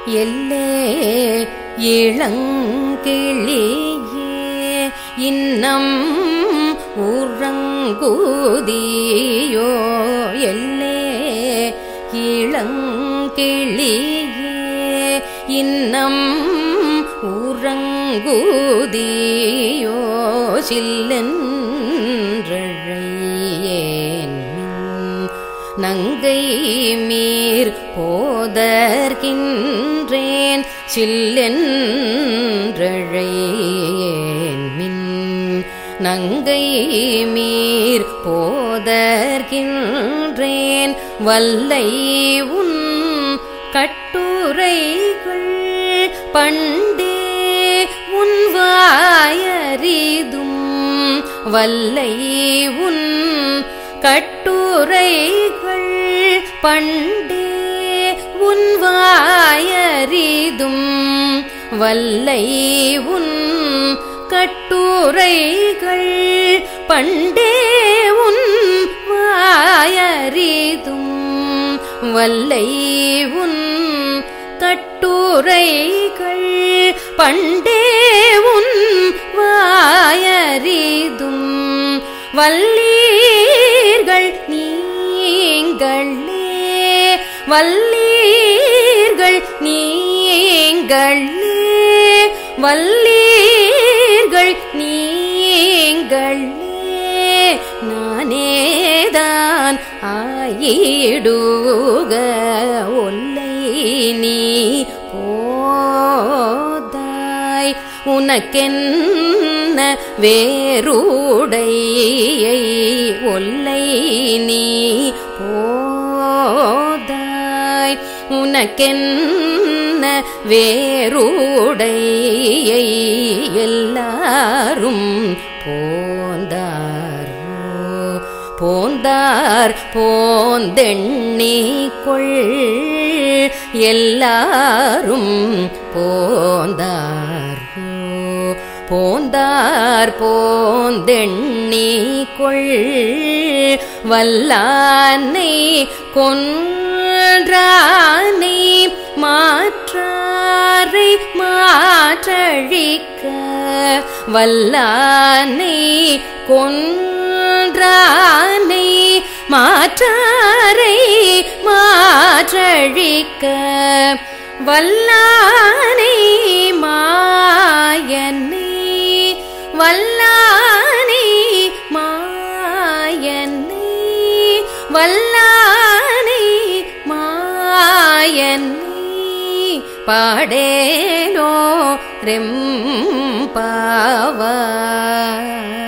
எல்லே இளங்கிளியே இன்னம் உறங்குதியோ எல்லே இளங்கிளியே இன்னம் உறங்குதியோ சில்லென்றழையேன் நங்கை மீர் போதர்கின்றேன் சில்லென்றழையேன் மின் நங்கை மீர் போதர்கின்றேன் வல்லை உன் கட்டுரைகள் பண்டே உன் வாயறிதும் வல்லை உன் கட்டுரைகள் பண்டே உன் வாயறிதும் வல்லை உன் கட்டுரைகள் பண்டே உன் வாயறிதும் வல்லை உன் கட்டுரைகள் பண்டே உன் வாயறிதும் வல்லீர்கள் நீங்களே வல்லீர்கள் நீங்களே வல்லீர்கள் நீங்களே நானேதான் ஆயிடுக ஒல்லை நீ போதாய் உனக்கென்ன வேறுடையை ஒல்லை நீ போதாய் உனக்கென்ன வேறுடையை எல்லாரும் போந்தாரோ போந்தார் போந்தெண்ணிக்கொள் எல்லாரும் போந்தாரோ போந்தார் போந்தெண்ணிக்கொள் வல்லானை கொன்றானை மாற்றாரை மாற்றழிக்க வல்லானை கொன்றானை மாற்றாரை மாற்றழிக்க வல்லானை மாயனை வல்லானை மாயனை வல்லானை மாயனை பாடேலோ ரெம்பாவாய்